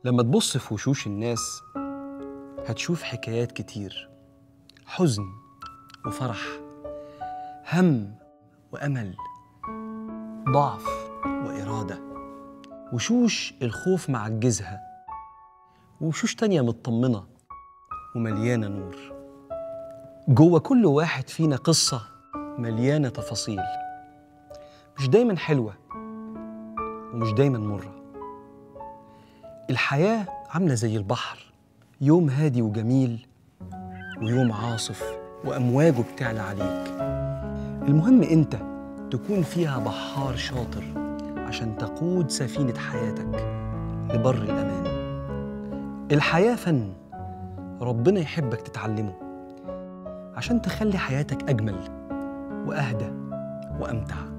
لما تبص في وشوش الناس هتشوف حكايات كتير حزن وفرح هم وامل ضعف واراده وشوش الخوف معجزها وشوش تانية مطمنة ومليانة نور جوه كل واحد فينا قصة مليانة تفاصيل مش دايما حلوة ومش دايما مرة الحياة عاملة زي البحر يوم هادي وجميل ويوم عاصف وأمواجه بتعلى عليك المهم أنت تكون فيها بحار شاطر عشان تقود سفينة حياتك لبر الأمان الحياة فن ربنا يحبك تتعلمه عشان تخلي حياتك أجمل وأهدى وأمتع